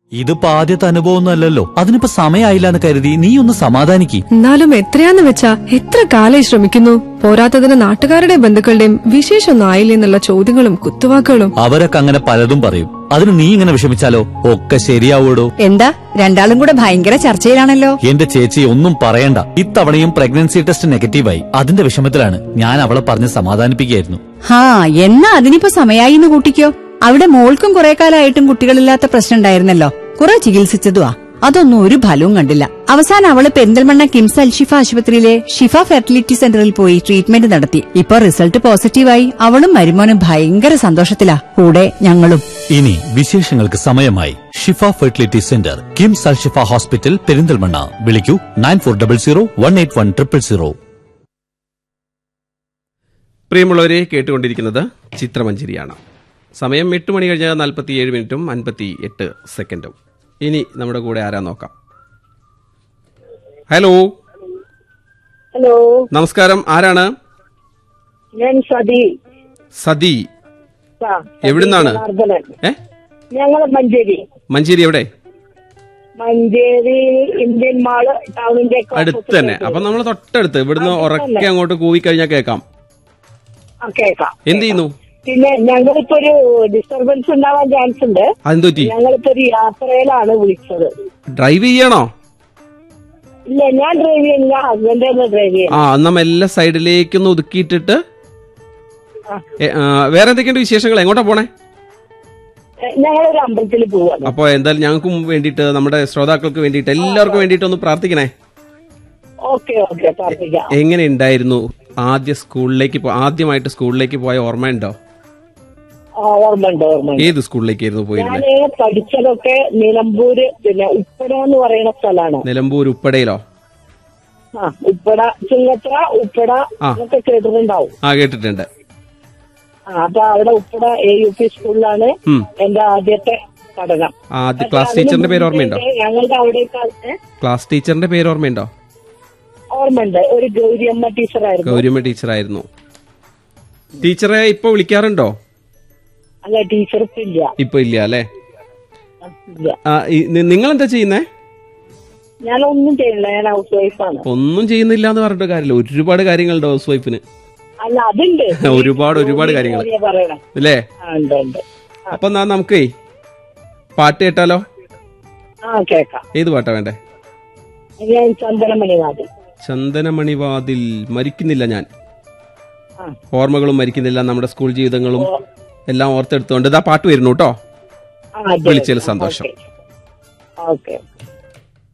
ഇതിപ്പോ ആദ്യത്തെ അനുഭവമൊന്നും അല്ലല്ലോ അതിനിപ്പോ സമയമായില്ല എന്ന് കരുതി നീ ഒന്ന് സമാധാനിക്ക് എന്നാലും എത്രയാന്ന് വെച്ചാ എത്ര കാലായി ശ്രമിക്കുന്നു പോരാത്തതിന് നാട്ടുകാരുടെയും ബന്ധുക്കളുടെയും വിശേഷമൊന്നും ആയില്ലേ എന്നുള്ള ചോദ്യങ്ങളും കുത്തുവാക്കുകളും അവരൊക്കെ അങ്ങനെ പലതും പറയും അതിന് നീ ഇങ്ങനെ വിഷമിച്ചാലോ ഒക്കെ ശരിയാവൂടോ എന്താ രണ്ടാളും കൂടെ ഭയങ്കര ചർച്ചയിലാണല്ലോ എന്റെ ചേച്ചി ഒന്നും പറയണ്ട ഇത്തവണയും പ്രഗ്നൻസി ടെസ്റ്റ് നെഗറ്റീവായി അതിന്റെ വിഷമത്തിലാണ് ഞാൻ അവളെ പറഞ്ഞ് സമാധാനിപ്പിക്കുകയായിരുന്നു ഹാ എന്നാ അതിനിപ്പോ സമയായി എന്ന് കൂട്ടിക്കോ അവിടെ മോൾക്കും കുറെ കാലമായിട്ടും കുട്ടികളില്ലാത്ത പ്രശ്നം ഉണ്ടായിരുന്നല്ലോ കുറെ ചികിത്സിച്ചതുവാ അതൊന്നും ഒരു ഫലവും കണ്ടില്ല അവസാനം അവള് പെരിന്തൽമണ്ണ കിംസ് അൽഷിഫ ആശുപത്രിയിലെ ഷിഫ ഫെർട്ടിലിറ്റി സെന്ററിൽ പോയി ട്രീറ്റ്മെന്റ് നടത്തി ഇപ്പൊ റിസൾട്ട് പോസിറ്റീവായി അവളും മരുമോനും ഭയങ്കര സന്തോഷത്തിലാ കൂടെ ഞങ്ങളും ഇനി വിശേഷങ്ങൾക്ക് സമയമായി Shifa fertility centre KIMS Al Shifa hospital Perinthalmanna വിളിക്കൂ nine four double zero one eight one triple zero പ്രിയമുള്ളവരെ കേട്ടുകൊണ്ടിരിക്കുന്നത് ചിത്രമഞ്ചേരിയാണ് സമയം എട്ട് മണി കഴിഞ്ഞ നാൽപ്പത്തി ഏഴ് മിനിറ്റും അൻപത്തി എട്ട് സെക്കൻഡും ഇനി നമ്മുടെ കൂടെ ആരാ നോക്കാം ഹലോ ഹലോ നമസ്കാരം ആരാണ് ഞാൻ സതി സതി ആ, എവിടുന്നാണ്? ജനാർദ്ദനൻ ഏ ഞങ്ങള് മഞ്ചേരി മഞ്ചേരി എവിടെ മഞ്ചേരി ഇന്ത്യൻ മാള് ടൗണിന്റെ ഒക്കെ അടുത്ത് opposite തന്നെ ആയിട്ട് അപ്പൊ നമ്മൾ തൊട്ടടുത്ത് ഇവിടുന്ന് അടുത്ത് ഉറക്കെ തന്നെ. അങ്ങോട്ട് കൂവി കഴിഞ്ഞാൽ കേൾക്കാം ആ, കേൾക്കാം എന്ത് ചെയ്യുന്നു പിന്നെ ഞങ്ങളിപ്പോ ഒരു ഡിസ്റ്റർബൻസ് ഉണ്ടാവാൻ ചാൻസ് ഉണ്ട് അതെന്ത് പറ്റി ഞങ്ങളിപ്പോ ഒരു യാത്രയിലാണ് വിളിച്ചത് ഡ്രൈവ് ചെയ്യണോ ഇല്ല ഞാൻ ഡ്രൈവ് ചെയ്യുന്നില്ല ഹസ്ബൻഡ് തന്നെ ഡ്രൈവ് ചെയ്യും ആ എന്നാ മെല്ലെ സൈഡിലേക്കൊന്ന് ഒതുക്കിയിട്ടിട്ട് ആ. ഏ, ആ, വേറെ എന്തൊക്കെയുണ്ട് വിശേഷങ്ങൾ എങ്ങോട്ടാ പോണേ ഞങ്ങളൊരു അമ്പലത്തിൽ പോവാണ് അപ്പൊ എന്തായാലും ഞങ്ങൾക്കും വേണ്ടിയിട്ട് നമ്മുടെ ശ്രോതാക്കൾക്ക് വേണ്ടിയിട്ട് എല്ലാവർക്കും വേണ്ടിയിട്ട് ഒന്ന് പ്രാർത്ഥിക്കണേ ഓക്കെ ഓക്കെ പ്രാർത്ഥിക്കാം എങ്ങനെ ഉണ്ടായിരുന്നു ആദ്യ സ്കൂളിലേക്ക് പോ- ആദ്യമായിട്ട് സ്കൂളിലേക്ക് പോയ ഓർമ്മയുണ്ടോ ആ, ഓർമ്മയുണ്ട് ഓർമ്മയുണ്ട് ഏത് സ്കൂളിലേക്കായിരുന്നു പോയിരുന്നത് ഞാന് പഠിച്ചതൊക്കെ നിലമ്പൂര് പിന്നെ ഉപ്പട എന്ന് പറയുന്ന സ്ഥലമാണ് നിലമ്പൂർ ഉപ്പടയിലോ ആ ഉപ്പട ചുങ്കത്ര ഉപ്പട ആ. എന്നൊക്കെ കേട്ടിട്ടുണ്ടാവും ആ കേട്ടിട്ടുണ്ട് ആ, അപ്പൊ അവിടെ ഉപ്പട എ യു പി സ്കൂളിലാണ് ഉം. എന്റെ ആദ്യത്തെ പഠനം ആദ്യ ക്ലാസ് ടീച്ചറിന്റെ പേര് ഓർമ്മയുണ്ടോ ഞങ്ങളുടെ അവിടേക്ക് ക്ലാസ് ടീച്ചറിന്റെ പേര് ഓർമ്മയുണ്ടോ ഓർമ്മയുണ്ട് ഒരു ഗൗരിയമ്മ ടീച്ചറായിരുന്നു ഗൗരിയമ്മ ടീച്ചറായിരുന്നു ടീച്ചറെ ഇപ്പൊ വിളിക്കാറുണ്ടോ അല്ല ടീച്ചർ ഇപ്പൊ ഇല്ല ഇപ്പൊ ഇല്ല അല്ലേ ഇല്ല നിങ്ങൾ എന്താ ചെയ്യുന്നേ ഞാനൊന്നും ചെയ്യില്ല ഞാൻ ഹൗസ് വൈഫാണ് ഒന്നും ചെയ്യുന്നില്ല എന്ന് പറഞ്ഞിട്ട് കാര്യമില്ല ഒരുപാട് കാര്യങ്ങളുണ്ട് ഹൗസ് വൈഫിന് അല്ല അതുണ്ട് ഒരുപാട് ഒരുപാട് കാര്യങ്ങൾ കാര്യ പറയണം അല്ലേ ആ ഉണ്ട് ഉണ്ട് അപ്പൊ എന്നാ നമുക്കേ പാട്ട് കേട്ടാലോ ആ കേക്കാം ഏത് പാട്ടാ വേണ്ടേ ഞാൻ ചന്ദനമണി വാതി ചന്ദനമണിവാതിൽ മരിക്കുന്നില്ല ഞാൻ ആ. ഓർമ്മകളും മരിക്കുന്നില്ല നമ്മുടെ സ്കൂൾ ജീവിതങ്ങളും എല്ലാം ഓർത്തെടുത്തുകൊണ്ട് ഇതാ പാട്ട് വരുന്നു കേട്ടോ ആ അതെ. വിളിച്ചതിൽ സന്തോഷം. Okay okay